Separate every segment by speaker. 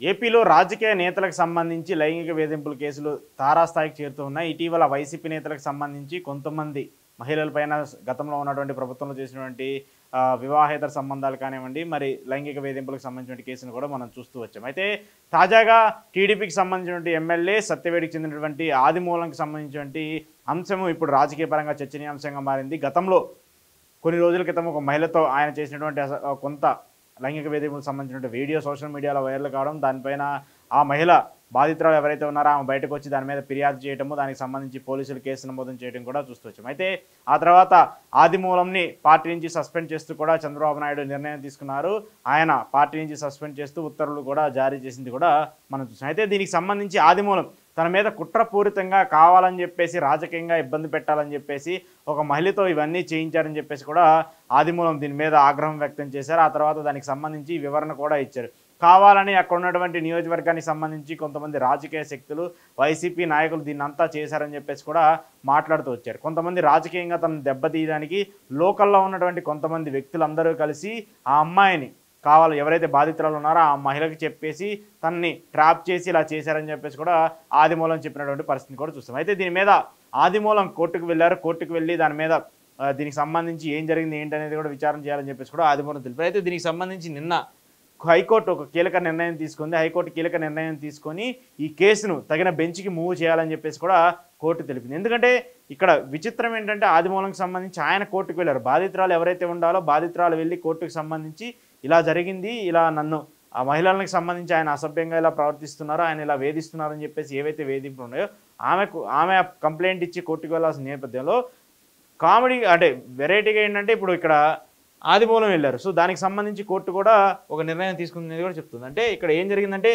Speaker 1: ఏపీలో రాజకీయ నేతలకు సంబంధించి లైంగిక వేధింపుల కేసులు తారాస్థాయికి చేరుతూ ఉన్నాయి ఇటీవల వైసీపీ నేతలకు సంబంధించి కొంతమంది మహిళలపైన గతంలో ఉన్నటువంటి ప్రభుత్వంలో చేసినటువంటి ఆ, వివాహేతర సంబంధాలు కానివ్వండి మరి లైంగిక వేధింపులకు సంబంధించిన కేసును కూడా మనం చూస్తూ వచ్చాం అయితే తాజాగా టీడీపీకి సంబంధించినటువంటి ఎమ్మెల్యే సత్యవేడికి చెందినటువంటి ఆదిమూలంకి సంబంధించినటువంటి అంశము ఇప్పుడు రాజకీయ పరంగా చర్చనీయాంశంగా మారింది గతంలో కొన్ని రోజుల క్రితం ఒక మహిళతో ఆయన చేసినటువంటి అస- కొంత లైంగిక వేధింపులకు సంబంధించిన వీడియో సోషల్ మీడియాలో వైరల్ కావడం దానిపైన ఆ మహిళ బాధితురాలు ఎవరైతే ఉన్నారో ఆమె బయటకు వచ్చి దాని మీద ఫిర్యాదు చేయడము దానికి సంబంధించి పోలీసులు కేసు నమోదు చేయడం కూడా చూస్తూ వచ్చాం అయితే ఆ తర్వాత ఆదిమూలంని పార్టీ నుంచి సస్పెండ్ చేస్తూ కూడా చంద్రబాబు నాయుడు నిర్ణయం తీసుకున్నారు ఆయన పార్టీ నుంచి సస్పెండ్ చేస్తూ ఉత్తర్వులు కూడా జారీ చేసింది కూడా మనం చూసాం అయితే దీనికి సంబంధించి ఆదిమూలం తన మీద కుట్రపూరితంగా కావాలని చెప్పేసి రాజకీయంగా ఇబ్బంది పెట్టాలని చెప్పేసి ఒక మహిళతో ఇవన్నీ చేయించారని చెప్పేసి కూడా ఆదిమూలం దీని మీద ఆగ్రహం వ్యక్తం చేశారు ఆ తర్వాత దానికి సంబంధించి వివరణ కూడా ఇచ్చారు కావాలని అక్కడ ఉన్నటువంటి నియోజకవర్గానికి సంబంధించి కొంతమంది రాజకీయ శక్తులు వైసీపీ నాయకులు దీన్ని అంతా చేశారని చెప్పేసి కూడా మాట్లాడుతూ వచ్చారు కొంతమంది రాజకీయంగా తనను దెబ్బతీయడానికి లోకల్లో ఉన్నటువంటి కొంతమంది వ్యక్తులందరూ కలిసి ఆ అమ్మాయిని కావాలి ఎవరైతే బాధితురాలు ఉన్నారో ఆ మహిళకి చెప్పేసి తనని ట్రాప్ చేసి ఇలా చేశారని చెప్పేసి కూడా ఆదిమూలం చెప్పినటువంటి పరిస్థితిని కూడా చూస్తాం అయితే దీని మీద ఆదిమూలం కోర్టుకు వెళ్ళారు కోర్టుకు వెళ్ళి దాని మీద ఆ, దీనికి సంబంధించి ఏం జరిగింది ఏంటి అనేది కూడా విచారణ చేయాలని చెప్పేసి కూడా ఆదిమూలం తెలిపారు అయితే దీనికి సంబంధించి నిన్న హైకోర్టు ఒక కీలక నిర్ణయం తీసుకుంది హైకోర్టు కీలక నిర్ణయం తీసుకొని ఈ కేసును తగిన బెంచ్కి మూవ్ చేయాలని చెప్పేసి కూడా కోర్టు తెలిపింది ఎందుకంటే ఇక్కడ విచిత్రం ఏంటంటే ఆదిమూలంకి సంబంధించి ఆయన కోర్టుకు వెళ్ళారు బాధితురాలు ఎవరైతే ఉండాలో బాధితురాలు వెళ్ళి కోర్టుకు సంబంధించి ఇలా జరిగింది ఇలా నన్ను ఆ మహిళలకు సంబంధించి ఆయన అసభ్యంగా ఇలా ప్రవర్తిస్తున్నారు ఆయన ఇలా వేధిస్తున్నారని చెప్పేసి ఏవైతే వేధింపులు ఉన్నాయో ఆమెకు ఆమె కంప్లైంట్ ఇచ్చి కోర్టుకు వెళ్ళాల్సిన నేపథ్యంలో కామెడీ అంటే వెరైటీగా ఏంటంటే ఇప్పుడు ఇక్కడ ఆదిమూలం వెళ్ళారు సో దానికి సంబంధించి కోర్టు కూడా ఒక నిర్ణయం తీసుకుంది కూడా చెప్తుంది అంటే ఇక్కడ ఏం జరిగిందంటే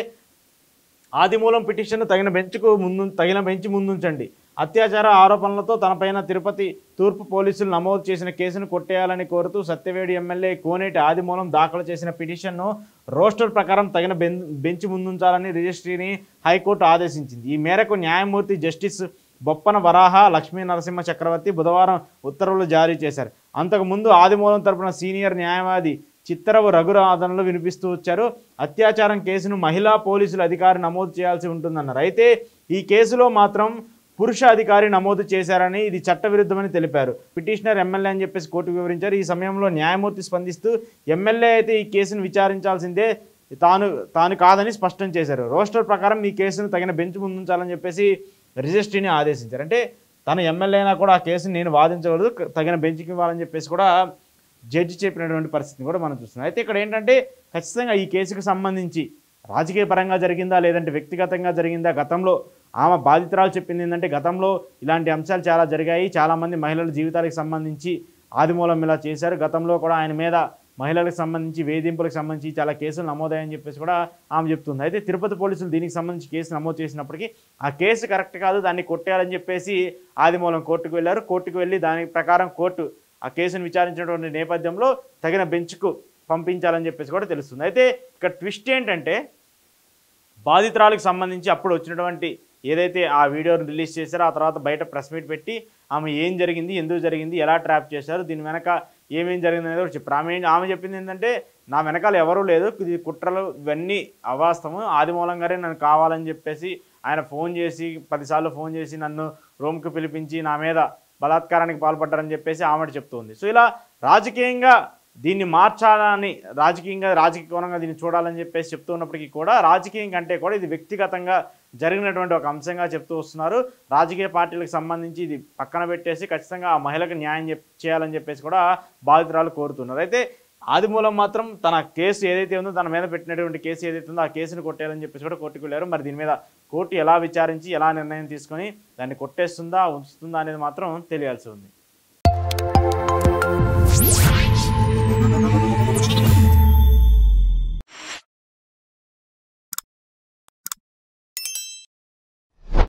Speaker 1: ఆదిమూలం పిటిషన్ తగిన బెంచ్కు ముందు తగిన బెంచ్ ముందుంచండి అత్యాచార ఆరోపణలతో తనపైన తిరుపతి తూర్పు పోలీసులు నమోదు చేసిన కేసును కొట్టేయాలని కోరుతూ సత్యవేడి ఎమ్మెల్యే కోనేటి ఆదిమూలం దాఖలు చేసిన పిటిషన్ను రోస్టర్ ప్రకారం తగిన బెం బెంచ్ ముందుంచాలని రిజిస్ట్రీని హైకోర్టు ఆదేశించింది ఈ మేరకు న్యాయమూర్తి జస్టిస్ బొప్పన వరాహ లక్ష్మీ నరసింహ చక్రవర్తి బుధవారం ఉత్తర్వులు జారీ చేశారు అంతకుముందు ఆదిమూలం తరపున సీనియర్ న్యాయవాది చిత్తరవు రఘురాధనలు వినిపిస్తూ వచ్చారు అత్యాచారం కేసును మహిళా పోలీసులు అధికారి నమోదు చేయాల్సి ఉంటుందన్నారు అయితే ఈ కేసులో మాత్రం పురుష అధికారి నమోదు చేశారని ఇది చట్టవిరుద్ధమని తెలిపారు పిటిషనర్ ఎమ్మెల్యే అని చెప్పేసి కోర్టుకు వివరించారు ఈ సమయంలో న్యాయమూర్తి స్పందిస్తూ ఎమ్మెల్యే అయితే ఈ కేసును విచారించాల్సిందే తాను తాను కాదని స్పష్టం చేశారు రోస్టర్ ప్రకారం ఈ కేసును తగిన బెంచ్ ముందుంచాలని చెప్పేసి రిజిస్ట్రీని ఆదేశించారు అంటే తన ఎమ్మెల్యే అయినా కూడా ఆ కేసుని నేను వాదించకూడదు తగిన బెంచ్కి ఇవ్వాలని చెప్పేసి కూడా జడ్జి చెప్పినటువంటి పరిస్థితిని కూడా మనం చూస్తున్నాం అయితే ఇక్కడ ఏంటంటే ఖచ్చితంగా ఈ కేసుకు సంబంధించి రాజకీయ పరంగా జరిగిందా లేదంటే వ్యక్తిగతంగా జరిగిందా గతంలో ఆమె బాధితురాలు చెప్పింది ఏంటంటే గతంలో ఇలాంటి అంశాలు చాలా జరిగాయి చాలామంది మహిళల జీవితాలకు సంబంధించి ఆదిమూలం ఇలా చేశారు గతంలో కూడా ఆయన మీద మహిళలకు సంబంధించి వేధింపులకు సంబంధించి చాలా కేసులు నమోదయ్యని చెప్పేసి కూడా ఆమె చెప్తుంది అయితే తిరుపతి పోలీసులు దీనికి సంబంధించి కేసు నమోదు చేసినప్పటికీ ఆ కేసు కరెక్ట్ కాదు దాన్ని కొట్టేయాలని చెప్పేసి ఆదిమూలం కోర్టుకు వెళ్ళారు కోర్టుకు వెళ్ళి దాని ప్రకారం కోర్టు ఆ కేసును విచారించినటువంటి నేపథ్యంలో తగిన బెంచ్కు పంపించాలని చెప్పేసి కూడా తెలుస్తుంది అయితే ఇక్కడ ట్విస్ట్ ఏంటంటే బాధితురాలకు సంబంధించి అప్పుడు వచ్చినటువంటి ఏదైతే ఆ వీడియోని రిలీజ్ చేశారో ఆ తర్వాత బయట ప్రెస్ మీట్ పెట్టి ఆమె ఏం జరిగింది ఎందుకు జరిగింది ఎలా ట్రాప్ చేశారు దీని వెనక ఏమేం జరిగింది అనేది కూడా చెప్పారు ఆమె ఏం- ఆమె చెప్పింది ఏంటంటే నా వెనకాల ఎవరూ లేదు ఇది కుట్రలు ఇవన్నీ అవాస్తవం ఆది మూలంగానే నన్ను కావాలని చెప్పేసి ఆయన ఫోన్ చేసి పదిసార్లు ఫోన్ చేసి నన్ను రూమ్కి పిలిపించి నా మీద బలాత్కారానికి పాల్పడ్డారని చెప్పేసి ఆమె చెప్తుంది సో ఇలా రాజకీయంగా దీన్ని మార్చాలని రాజకీయంగా రాజకీయ కోణంగా దీన్ని చూడాలని చెప్పేసి చెప్తూ ఉన్నప్పటికీ కూడా రాజకీయం కంటే కూడా ఇది వ్యక్తిగతంగా జరిగినటువంటి ఒక అంశంగా చెప్తూ వస్తున్నారు రాజకీయ పార్టీలకు సంబంధించి ఇది పక్కన పెట్టేసి ఖచ్చితంగా ఆ మహిళకు న్యాయం చెప్ చేయాలని చెప్పేసి కూడా బాధితురాలు కోరుతున్నారు అయితే ఆదిమూలం మాత్రం తన కేసు ఏదైతే ఉందో తన మీద పెట్టినటువంటి కేసు ఏదైతే ఉందో ఆ కేసును కొట్టేయాలని చెప్పేసి కూడా కోర్టుకు వెళ్ళారు మరి దీని మీద కోర్టు ఎలా విచారించి ఎలా నిర్ణయం తీసుకొని దాన్ని కొట్టేస్తుందా ఉంచుతుందా అనేది మాత్రం తెలియాల్సి ఉంది